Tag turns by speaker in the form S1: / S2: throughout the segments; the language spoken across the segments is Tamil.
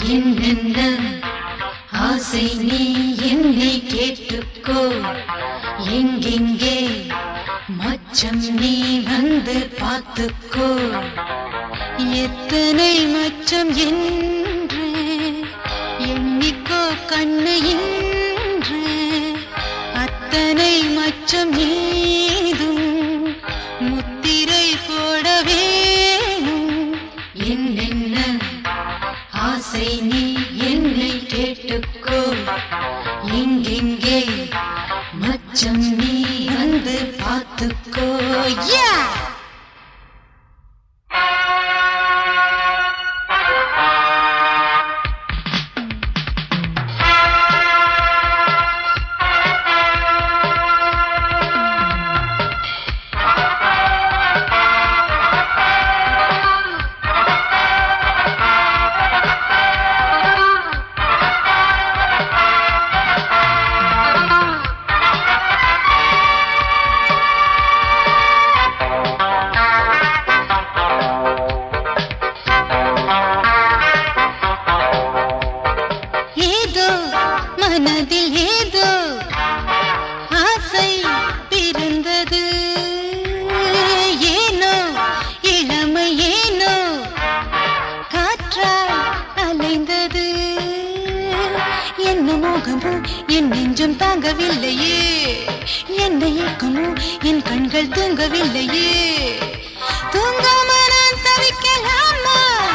S1: என்னென்ன ஆசை நீ என்னை கேட்டுக்கோ எங்கெங்கே மச்சம் நீ வந்து பார்த்துக்கோ எத்தனை மச்சம் என்று எண்ணிக்கோ கண்ணு என்று அத்தனை மச்சம் ஏதும் முத்திரை போட வேணும் என்னென்ன ஆசை நீ என்னை கேட்டுக்கோ எங்கெங்கே மச்சம் நீ வந்து பார்த்துக்கோ யா ஏதோ மனதில் ஏதோ ஆசை பிறந்தது ஏனோ இளமை ஏனோ காற்றால் அலைந்தது என்ன மோகமோ என் நெஞ்சம் தாங்கவில்லையே என்ன ஏக்கமோ என் கண்கள் தூங்கவில்லையே தூங்காம நான் தவிக்கலாமா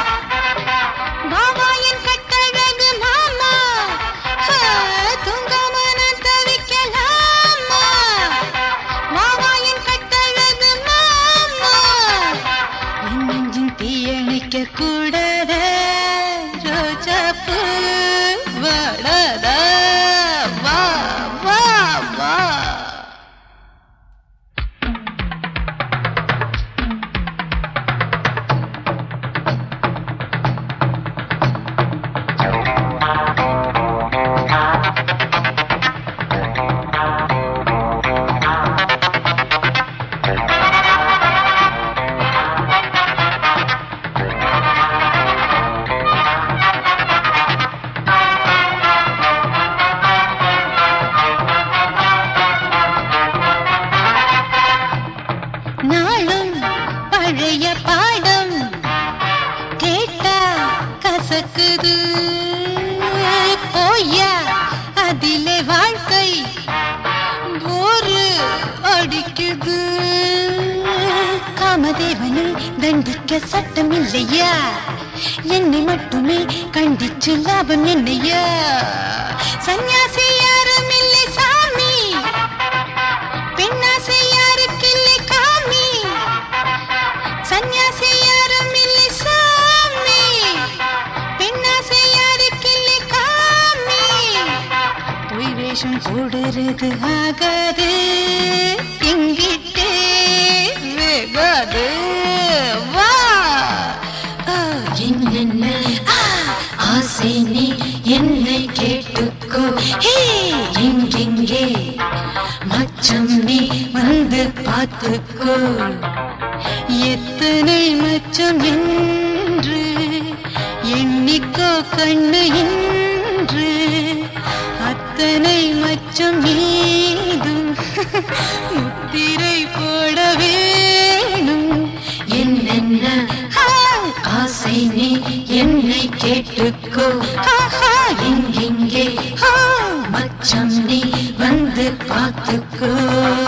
S1: பாபா என் கட்டழகு மாமா ஆ, தூங்காம நான் தவிக்கலாமா பாபா என் கட்டழகு மாமா என் நெஞ்சின் தீயணைக்க கூடாத ரோஜா பூ வாடாத வா வா வா நாளும் பழைய பாடம் கேட்டா கசக்குது போயா அதிலே வாழ்க்கை போரு அடிக்குது காமதேவனை தண்டிக்க சட்டம் இல்லையா என்னை மட்டுமே கண்டிச்சு லாபம் என்னையா சந்நியாசி யாரும் இல்லை சாமி பெண்ணாசை யாருக்கில்லை காமி சந்நியாசி யாரும் இல்லை சாமி பெண்ணாசை யாருக்கில்லை காமி பொய் வேஷம் போடுறது ஆகாது எங்கிட்டே வேகாது வா ஆ, என்னென்ன ஆ, ஆசை நீ என்னை கேட்டுக்கோ ஹே எங்கெங்கே மச்சம் நீ வந்து பார்த்துக்கோ எத்தனை மச்சம் என்று எண்ணிக்கோ கண்ணு என்று அத்தனை மச்சம் ஏதும் முத்திரை போட வேணும் என்னென்ன ஆ, ஆசை நீ என்னை கேட்டுக்கோ ஆஹா, எங்கெங்கே ஆ, மச்சம் நீ வந்து பார்த்துக்கோ